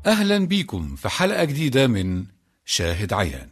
أهلا بيكم في حلقة جديدة من شاهد عيان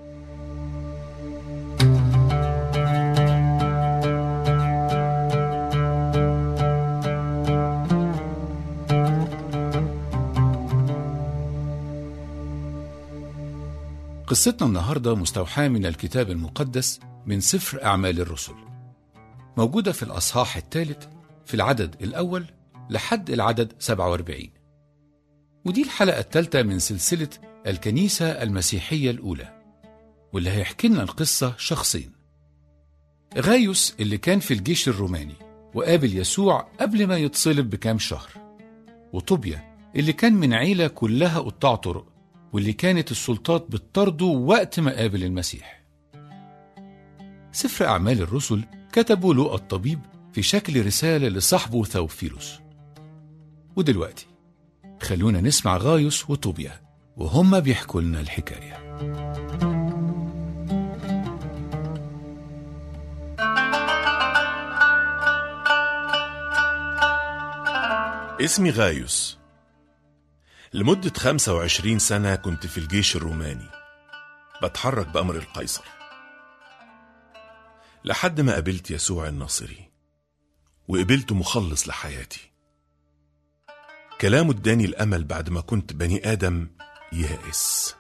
قصتنا النهاردة مستوحاة من الكتاب المقدس من سفر أعمال الرسل موجودة في الأصحاح الثالث في العدد الأول لحد العدد 47 ودي الحلقة الثالثة من سلسلة الكنيسة المسيحية الأولى واللي هيحكي لنا القصة شخصين غايوس اللي كان في الجيش الروماني وقابل يسوع قبل ما يتصلب بكام شهر وطوبيا اللي كان من عيلة كلها قطاع طرق واللي كانت السلطات بتطرده وقت ما قابل المسيح سفر أعمال الرسل كتبه لوقا الطبيب في شكل رسالة لصاحبه ثوفيلوس ودلوقتي خلونا نسمع غايوس وطوبيا وهما بيحكوا لنا الحكاية اسمي غايوس لمدة 25 سنة كنت في الجيش الروماني بتحرك بأمر القيصر لحد ما قابلت يسوع الناصري وقبلته مخلص لحياتي كلامه اداني الأمل بعد ما كنت بني آدم يائس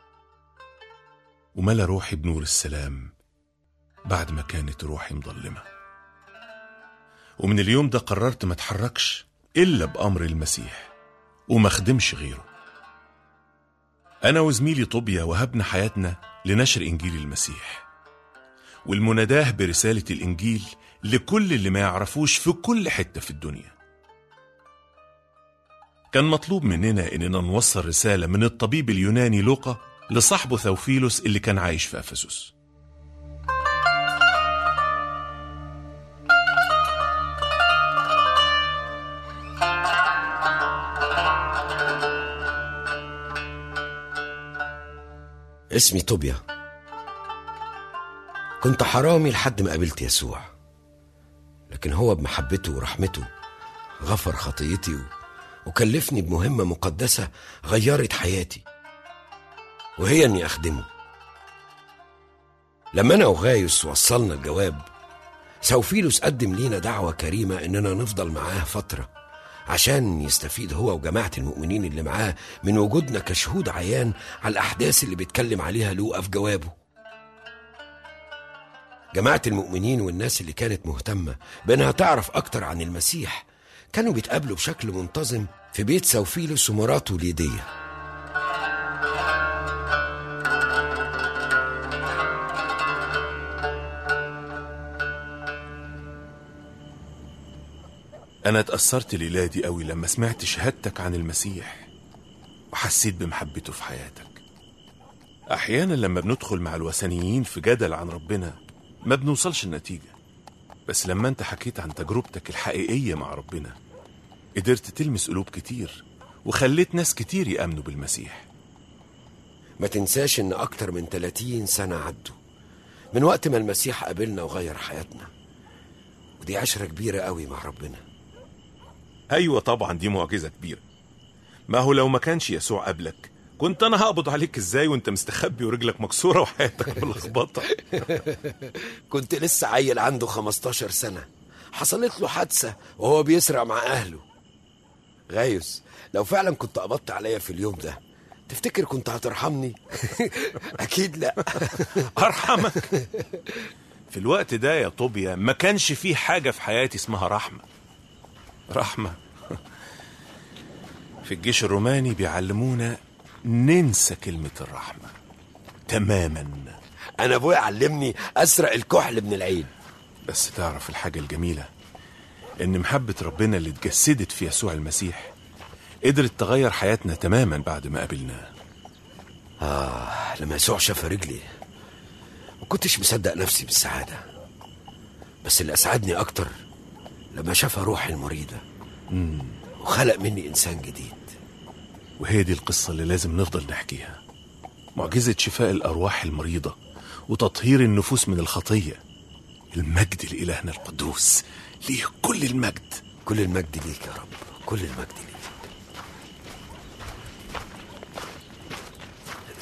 وملا روحي بنور السلام بعد ما كانت روحي مظلمة ومن اليوم ده قررت ما اتحركش إلا بأمر المسيح وما خدمش غيره أنا وزميلي طوبيا وهبنا حياتنا لنشر إنجيل المسيح والمناداه برسالة الإنجيل لكل اللي ما يعرفوش في كل حتة في الدنيا كان مطلوب مننا إننا نوصل رسالة من الطبيب اليوناني لوقا لصاحبه ثوفيلوس اللي كان عايش في أفسس اسمي طوبيا كنت حرامي لحد ما قابلت يسوع لكن هو بمحبته ورحمته غفر خطيتي و... وكلفني بمهمة مقدسة غيرت حياتي وهي اني اخدمه لما انا وغايوس وصلنا الجواب سوفيلوس قدم لينا دعوة كريمة اننا نفضل معاه فترة عشان يستفيد هو وجماعة المؤمنين اللي معاه من وجودنا كشهود عيان على الأحداث اللي بيتكلم عليها لوقا في جوابه جماعة المؤمنين والناس اللي كانت مهتمة بأنها تعرف أكتر عن المسيح كانوا بيتقابلوا بشكل منتظم في بيت سوفيلوس ومراته ليديا أنا اتأثرت الليلة دي قوي لما سمعت شهادتك عن المسيح وحسيت بمحبته في حياتك أحيانا لما بندخل مع الوثنيين في جدل عن ربنا ما بنوصلش النتيجة بس لما أنت حكيت عن تجربتك الحقيقية مع ربنا قدرت تلمس قلوب كتير وخليت ناس كتير يأمنوا بالمسيح ما تنساش إن أكتر من 30 سنة عدوا من وقت ما المسيح قابلنا وغير حياتنا ودي عشرة كبيرة قوي مع ربنا أيوة طبعا دي معجزة كبيرة ما هو لو ما كانش يسوع قبلك كنت أنا هقبض عليك إزاي وأنت مستخبي ورجلك مكسورة وحياتك ملخبطة كنت لسه عيل عنده 15 سنة حصلت له حادثة وهو بيسرع مع أهله غايوس لو فعلا كنت قبضت عليا في اليوم ده تفتكر كنت هترحمني؟ أكيد لا أرحمك في الوقت ده يا طوبيا ما كانش فيه حاجة في حياتي اسمها رحمة رحمة في الجيش الروماني بيعلمونا ننسى كلمة الرحمة تماما أنا أبويا علمني أسرق الكحل من العين بس تعرف الحاجة الجميلة إن محبة ربنا اللي اتجسدت في يسوع المسيح قدرت تغير حياتنا تماما بعد ما قابلناه آه لما يسوع شاف رجلي ما كنتش مصدق نفسي بالسعادة بس اللي أسعدني أكتر لما شاف روحي المريضة وخلق مني إنسان جديد وهي دي القصة اللي لازم نفضل نحكيها معجزة شفاء الأرواح المريضة وتطهير النفوس من الخطية المجد لإلهنا القدوس ليه كل المجد كل المجد ليك يا رب كل المجد ليك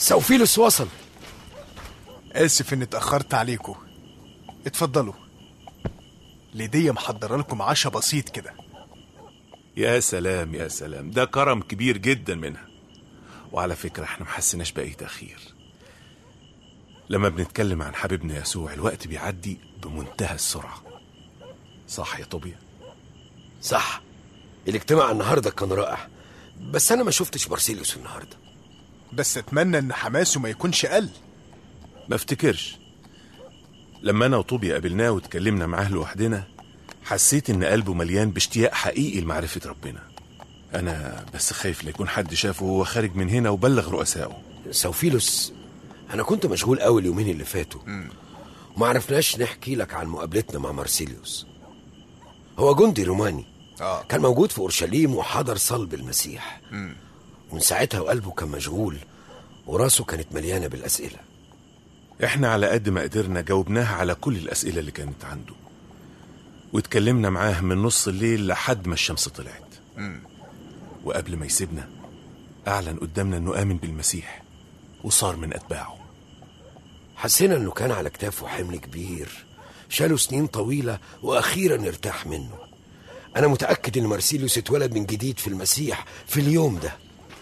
سوفيلوس وصل آسف إني اتأخرت عليكم اتفضلوا ليديا محضرة لكم عشاء بسيط كده يا سلام يا سلام ده كرم كبير جدا منها وعلى فكرة احنا محسناش بأي تأخير لما بنتكلم عن حبيبنا يسوع الوقت بيعدي بمنتهى السرعة صح يا طوبيا صح الاجتماع النهارده كان رائع بس انا ما شفتش مارسيليوس النهارده بس أتمنى إن حماسه ما يكونش قل ما افتكرش لما انا وطوبيا قابلناه واتكلمنا معاه لوحدنا حسيت ان قلبه مليان باشتياق حقيقي لمعرفة ربنا انا بس خايف لا يكون حد شافه وهو خارج من هنا وبلغ رؤسائه سوفيلوس انا كنت مشغول قوي اليومين اللي فاتوا وما عرفناش نحكي لك عن مقابلتنا مع مارسيليوس هو جندي روماني آه. كان موجود في اورشليم وحضر صلب المسيح ومن ساعتها وقلبه كان مشغول وراسه كانت مليانه بالاسئله احنا على قد ما قدرنا جاوبناها على كل الاسئله اللي كانت عنده واتكلمنا معاه من نص الليل لحد ما الشمس طلعت وقبل ما يسيبنا اعلن قدامنا انه امن بالمسيح وصار من اتباعه حسينا انه كان على كتافه حمل كبير شاله سنين طويله واخيرا ارتاح منه انا متاكد ان مارسيليوس اتولد من جديد في المسيح في اليوم ده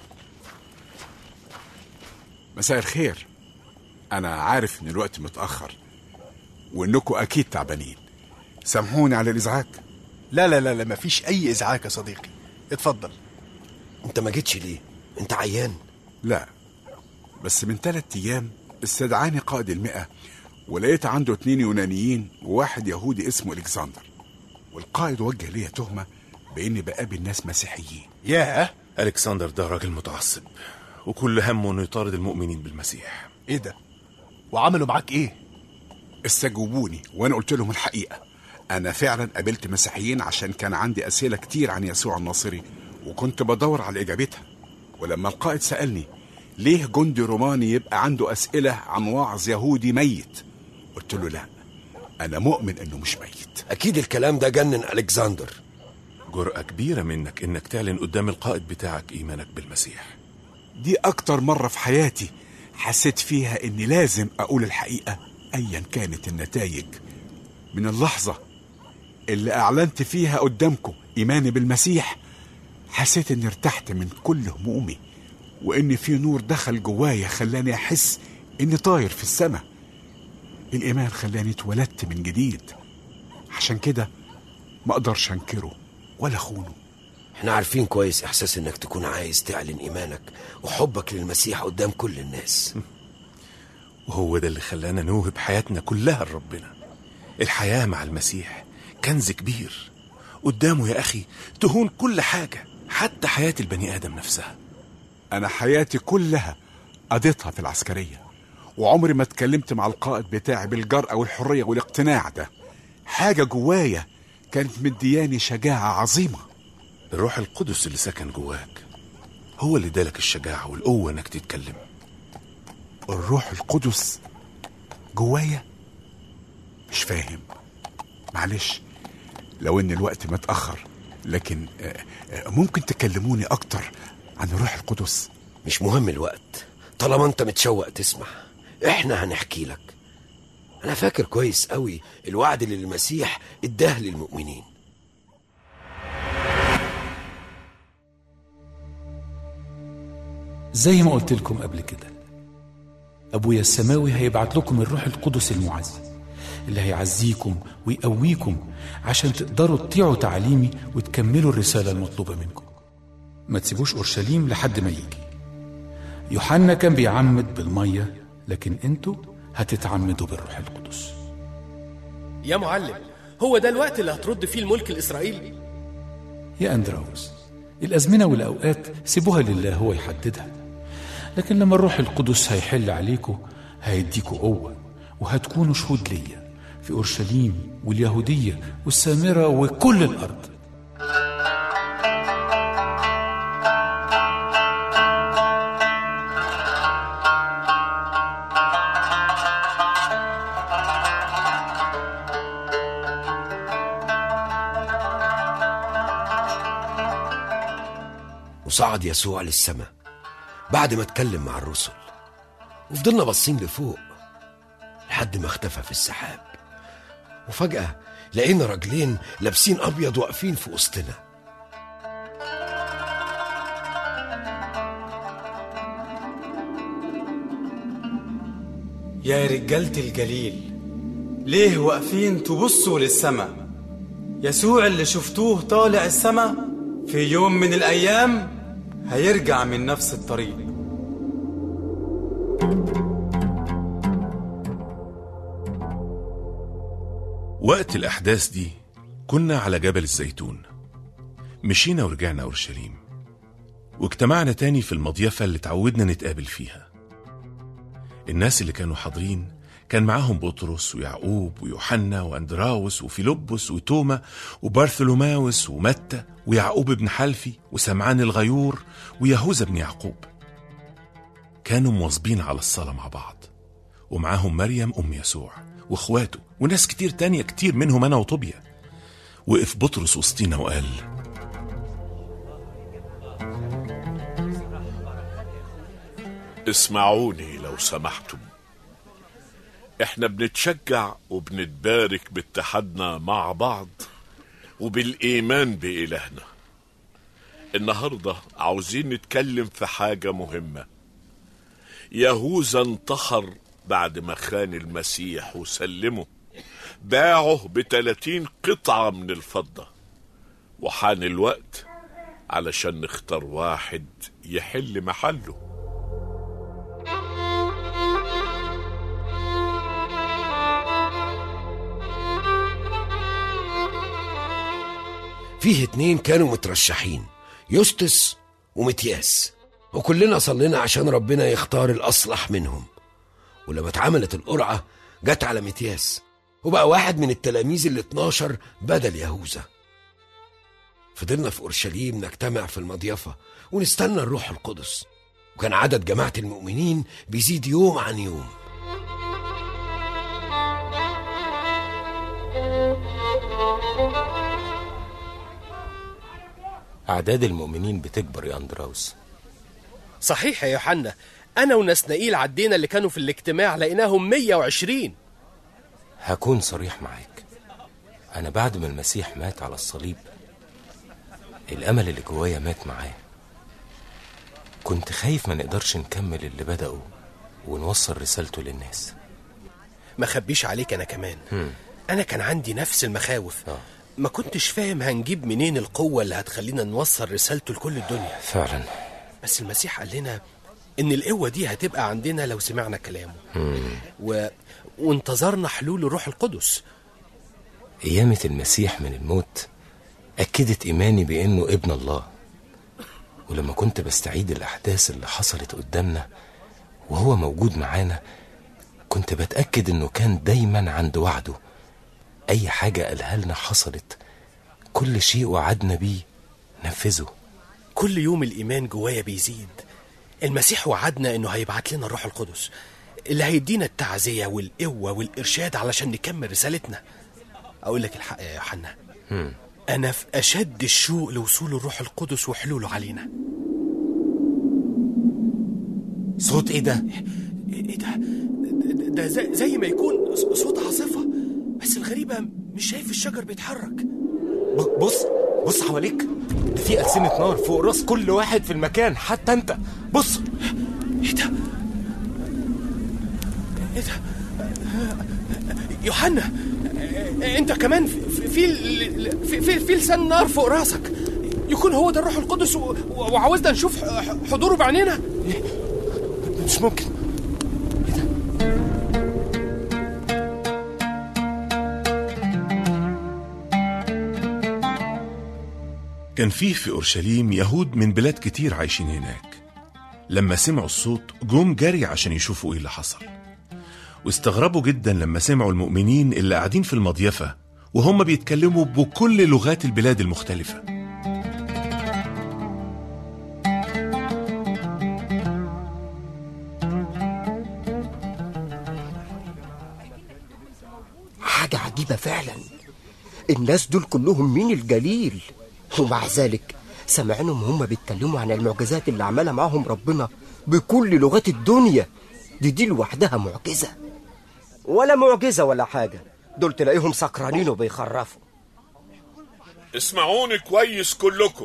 مساء الخير أنا عارف إن الوقت متأخر وإنكم أكيد تعبانين سامحوني على الإزعاج لا لا لا لا مفيش أي إزعاج يا صديقي اتفضل انت ما جيتش ليه انت عيان لا بس من ثلاثة أيام استدعاني قائد المئة ولقيت عنده اتنين يونانيين وواحد يهودي اسمه الكسندر والقائد وجه ليا تهمة بإني بقابل ناس مسيحيين ياه الكسندر ده راجل متعصب وكل همه انه يطارد المؤمنين بالمسيح إيه ده وعملوا معاك إيه استجوبوني وأنا قلت لهم الحقيقة أنا فعلا قابلت مسيحيين عشان كان عندي أسئلة كتير عن يسوع الناصري وكنت بدور على إجابتها ولما القائد سألني ليه جندي روماني يبقى عنده أسئلة عن واعظ يهودي ميت قلت له لا أنا مؤمن إنه مش ميت اكيد الكلام ده جنن الكسندر جرأة كبيرة منك انك تعلن قدام القائد بتاعك ايمانك بالمسيح دي أكتر مرة في حياتي حسيت فيها إني لازم أقول الحقيقة أيا كانت النتائج من اللحظة اللي أعلنت فيها قدامكم إيماني بالمسيح حسيت إني ارتحت من كل همومي وإن في نور دخل جوايا خلاني أحس إني طاير في السماء الإيمان خلاني اتولدت من جديد عشان كده ما أقدرش أنكره ولا أخونه احنا عارفين كويس احساس انك تكون عايز تعلن ايمانك وحبك للمسيح قدام كل الناس وهو ده اللي خلانا نوهب حياتنا كلها لربنا الحياة مع المسيح كنز كبير قدامه يا أخي تهون كل حاجة حتى حياة البني آدم نفسها أنا حياتي كلها قضيتها في العسكرية وعمري ما اتكلمت مع القائد بتاعي بالجرأة والحرية والاقتناع ده حاجة جوايا كانت مدياني شجاعة عظيمة الروح القدس اللي سكن جواك هو اللي ادالك الشجاعة والقوة انك تتكلم الروح القدس جوايا مش فاهم معلش لو ان الوقت متأخر لكن آه، آه، ممكن تكلموني اكتر عن الروح القدس مش مهم الوقت طالما انت متشوق تسمع احنا هنحكي لك انا فاكر كويس قوي الوعد اللي المسيح اداه للمؤمنين زي ما قلت لكم قبل كده أبويا السماوي هيبعت لكم الروح القدس المعزي اللي هيعزيكم ويقويكم عشان تقدروا تطيعوا تعليمي وتكملوا الرسالة المطلوبة منكم ما تسيبوش أورشليم لحد ما يجي يوحنا كان بيعمد بالمية لكن انتوا هتتعمدوا بالروح القدس يا معلم هو ده الوقت اللي هترد فيه الملك الإسرائيلي يا أندراوس الأزمنة والأوقات سيبوها لله هو يحددها لكن لما الروح القدس هيحل عليكم هيديكوا قوة وهتكونوا شهود ليا في أورشليم واليهودية والسامرة وكل الأرض وصعد يسوع للسماء بعد ما اتكلم مع الرسل وفضلنا باصين لفوق لحد ما اختفى في السحاب وفجأة لقينا راجلين لابسين أبيض واقفين في وسطنا يا رجالة الجليل ليه واقفين تبصوا للسما يسوع اللي شفتوه طالع السما في يوم من الأيام هيرجع من نفس الطريق وقت الأحداث دي كنا على جبل الزيتون مشينا ورجعنا أورشليم واجتمعنا تاني في المضيفة اللي تعودنا نتقابل فيها الناس اللي كانوا حاضرين كان معاهم بطرس ويعقوب ويوحنا واندراوس وفيلبس وتوما وبارثولوماوس ومتى ويعقوب بن حلفي وسمعان الغيور ويهوذا بن يعقوب كانوا مواظبين على الصلاة مع بعض ومعاهم مريم أم يسوع واخواته وناس كتير تانية كتير منهم أنا وطوبيا وقف بطرس وسطينا وقال اسمعوني لو سمحتم احنا بنتشجع وبنتبارك باتحادنا مع بعض وبالايمان بالهنا النهارده عاوزين نتكلم في حاجه مهمه يهوذا انتحر بعد ما خان المسيح وسلمه باعه بتلاتين قطعة من الفضة وحان الوقت علشان نختار واحد يحل محله فيه اتنين كانوا مترشحين يوستس ومتياس وكلنا صلينا عشان ربنا يختار الأصلح منهم ولما اتعملت القرعة جت على متياس وبقى واحد من التلاميذ ال 12 بدل يهوذا فضلنا في أورشليم نجتمع في المضيفة ونستنى الروح القدس وكان عدد جماعة المؤمنين بيزيد يوم عن يوم أعداد المؤمنين بتكبر يا أندراوس صحيح يا يوحنا أنا ونسنائيل عدينا اللي كانوا في الاجتماع لقيناهم 120 هكون صريح معاك أنا بعد ما المسيح مات على الصليب الأمل اللي جوايا مات معاه كنت خايف ما نقدرش نكمل اللي بدأه ونوصل رسالته للناس ما خبيش عليك أنا كمان أنا كان عندي نفس المخاوف آه. ما كنتش فاهم هنجيب منين القوة اللي هتخلينا نوصل رسالته لكل الدنيا فعلا بس المسيح قال لنا إن القوة دي هتبقى عندنا لو سمعنا كلامه و... وانتظرنا حلول الروح القدس قيامة المسيح من الموت أكدت إيماني بأنه ابن الله ولما كنت بستعيد الأحداث اللي حصلت قدامنا وهو موجود معانا كنت بتأكد إنه كان دايما عند وعده أي حاجة قالها لنا حصلت كل شيء وعدنا بيه نفذه كل يوم الإيمان جوايا بيزيد المسيح وعدنا إنه هيبعت لنا الروح القدس اللي هيدينا التعزية والقوة والإرشاد علشان نكمل رسالتنا أقول لك الحق يا يوحنا أنا في أشد الشوق لوصول الروح القدس وحلوله علينا صوت إيه ده؟ إيه ده؟ ده, ده زي, زي ما يكون ص- صوت عاصفة بس الغريبة مش شايف الشجر بيتحرك ب- بص بص حواليك ده في ألسنة نار فوق راس كل واحد في المكان حتى أنت بص ايه ده؟ ايه ده؟ يوحنا انت كمان في في في, في, في لسان نار فوق راسك يكون هو ده الروح القدس و- و- وعاوزنا نشوف ح- حضوره بعينينا مش ممكن كان فيه في أورشليم يهود من بلاد كتير عايشين هناك لما سمعوا الصوت جم جري عشان يشوفوا ايه اللي حصل واستغربوا جدا لما سمعوا المؤمنين اللي قاعدين في المضيفة وهم بيتكلموا بكل لغات البلاد المختلفة حاجة عجيبة فعلا الناس دول كلهم مين الجليل ومع ذلك سمعنهم هم بيتكلموا عن المعجزات اللي عملها معاهم ربنا بكل لغات الدنيا دي دي لوحدها معجزة ولا معجزة ولا حاجة دول تلاقيهم سكرانين وبيخرفوا اسمعوني كويس كلكم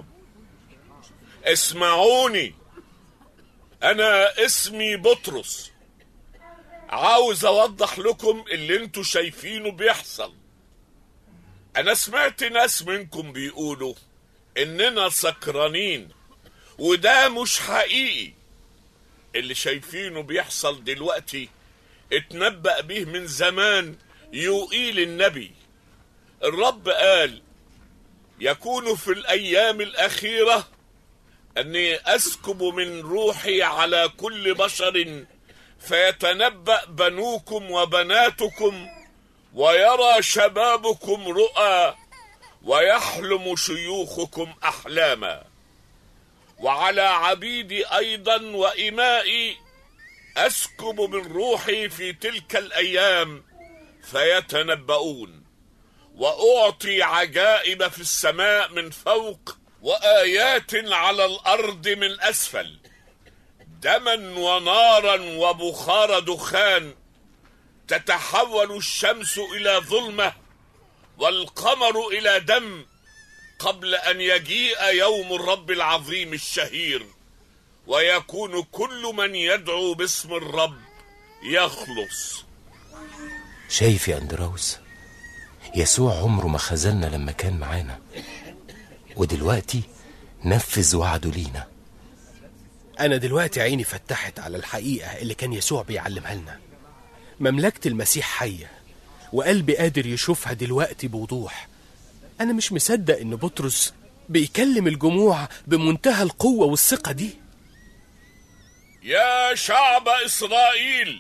اسمعوني انا اسمي بطرس عاوز اوضح لكم اللي انتوا شايفينه بيحصل انا سمعت ناس منكم بيقولوا اننا سكرانين وده مش حقيقي اللي شايفينه بيحصل دلوقتي اتنبأ به من زمان يوئيل النبي الرب قال يكون في الايام الاخيره اني اسكب من روحي على كل بشر فيتنبا بنوكم وبناتكم ويرى شبابكم رؤى ويحلم شيوخكم احلاما وعلى عبيدي ايضا وامائي اسكب من روحي في تلك الايام فيتنبؤون واعطي عجائب في السماء من فوق وايات على الارض من اسفل دما ونارا وبخار دخان تتحول الشمس الى ظلمه والقمر الى دم قبل ان يجيء يوم الرب العظيم الشهير ويكون كل من يدعو باسم الرب يخلص شايف يا اندراوس يسوع عمره ما خذلنا لما كان معانا ودلوقتي نفذ وعده لينا أنا دلوقتي عيني فتحت على الحقيقة اللي كان يسوع بيعلمها لنا مملكة المسيح حية وقلبي قادر يشوفها دلوقتي بوضوح أنا مش مصدق إن بطرس بيكلم الجموع بمنتهى القوة والثقة دي يا شعب اسرائيل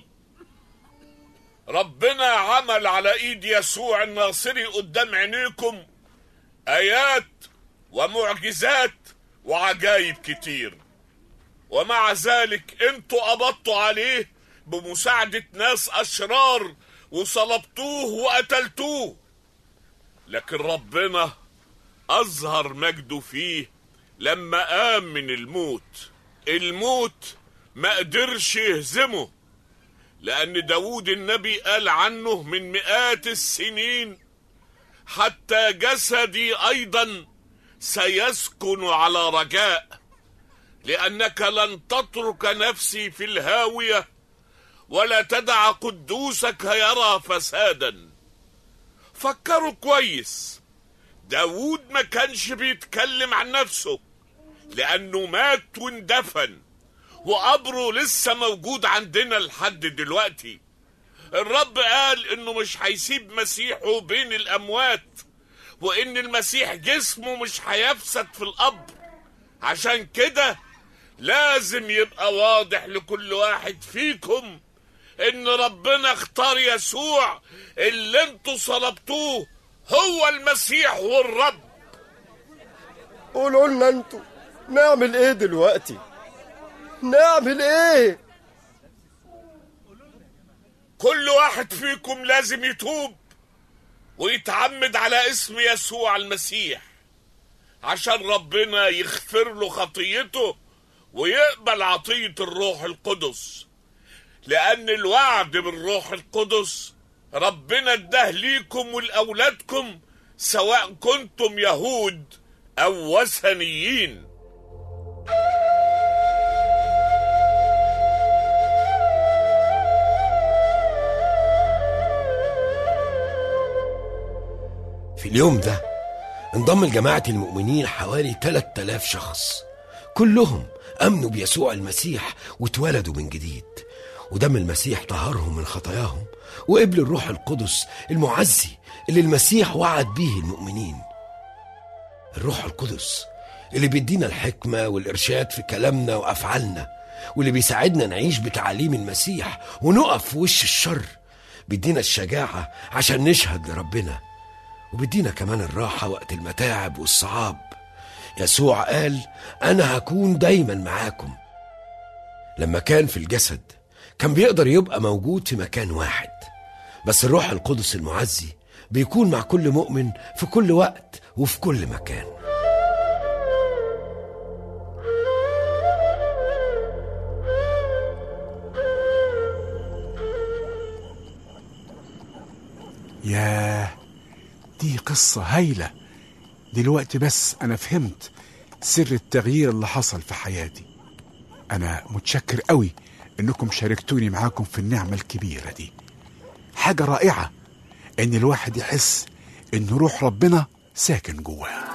ربنا عمل على ايد يسوع الناصري قدام عينيكم ايات ومعجزات وعجائب كتير ومع ذلك انتوا قبضتوا عليه بمساعدة ناس اشرار وصلبتوه وقتلتوه لكن ربنا اظهر مجده فيه لما قام من الموت الموت ما قدرش يهزمه لأن داود النبي قال عنه من مئات السنين حتى جسدي أيضا سيسكن على رجاء لأنك لن تترك نفسي في الهاوية ولا تدع قدوسك يرى فسادا فكروا كويس داود ما كانش بيتكلم عن نفسه لأنه مات واندفن وقبره لسه موجود عندنا لحد دلوقتي الرب قال انه مش هيسيب مسيحه بين الاموات وان المسيح جسمه مش هيفسد في القبر عشان كده لازم يبقى واضح لكل واحد فيكم ان ربنا اختار يسوع اللي انتوا صلبتوه هو المسيح والرب قولوا لنا انتوا نعمل ايه دلوقتي نعمل ايه كل واحد فيكم لازم يتوب ويتعمد على اسم يسوع المسيح عشان ربنا يغفر له خطيته ويقبل عطية الروح القدس لأن الوعد بالروح القدس ربنا اداه ليكم ولأولادكم سواء كنتم يهود أو وثنيين في اليوم ده انضم لجماعة المؤمنين حوالي 3000 شخص كلهم أمنوا بيسوع المسيح واتولدوا من جديد ودم المسيح طهرهم من خطاياهم وقبلوا الروح القدس المعزي اللي المسيح وعد به المؤمنين الروح القدس اللي بيدينا الحكمة والإرشاد في كلامنا وأفعالنا واللي بيساعدنا نعيش بتعاليم المسيح ونقف في وش الشر بيدينا الشجاعة عشان نشهد لربنا وبيدينا كمان الراحة وقت المتاعب والصعاب يسوع قال أنا هكون دايما معاكم لما كان في الجسد كان بيقدر يبقى موجود في مكان واحد بس الروح القدس المعزي بيكون مع كل مؤمن في كل وقت وفي كل مكان ياه دي قصة هايلة دلوقتي بس أنا فهمت سر التغيير اللي حصل في حياتي أنا متشكر قوي إنكم شاركتوني معاكم في النعمة الكبيرة دي حاجة رائعة إن الواحد يحس إن روح ربنا ساكن جواه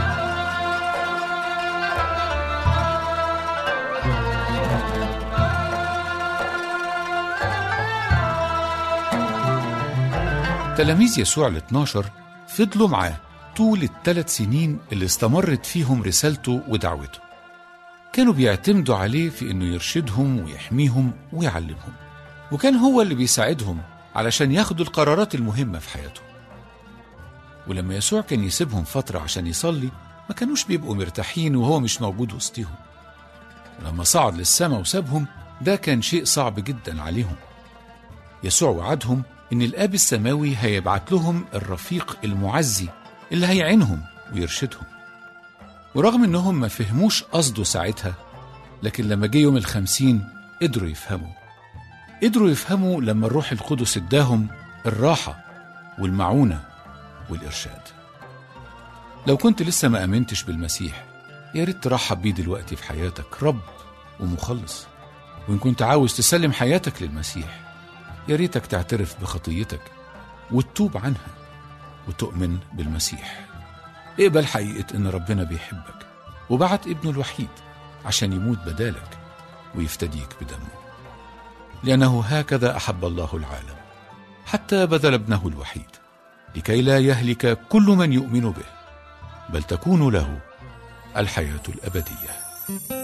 تلاميذ يسوع ال 12 فضلوا معاه طول الثلاث سنين اللي استمرت فيهم رسالته ودعوته كانوا بيعتمدوا عليه في انه يرشدهم ويحميهم ويعلمهم وكان هو اللي بيساعدهم علشان ياخدوا القرارات المهمة في حياتهم ولما يسوع كان يسيبهم فترة عشان يصلي ما كانوش بيبقوا مرتاحين وهو مش موجود وسطهم ولما صعد للسماء وسابهم ده كان شيء صعب جدا عليهم يسوع وعدهم إن الآب السماوي هيبعت لهم الرفيق المعزي اللي هيعينهم ويرشدهم ورغم إنهم ما فهموش قصده ساعتها لكن لما جه يوم الخمسين قدروا يفهموا قدروا يفهموا لما الروح القدس اداهم الراحة والمعونة والإرشاد لو كنت لسه ما آمنتش بالمسيح يا ريت ترحب بيه دلوقتي في حياتك رب ومخلص وإن كنت عاوز تسلم حياتك للمسيح يا ريتك تعترف بخطيتك وتتوب عنها وتؤمن بالمسيح اقبل حقيقة إن ربنا بيحبك وبعت ابنه الوحيد عشان يموت بدالك ويفتديك بدمه لأنه هكذا أحب الله العالم حتى بذل ابنه الوحيد لكي لا يهلك كل من يؤمن به بل تكون له الحياة الأبدية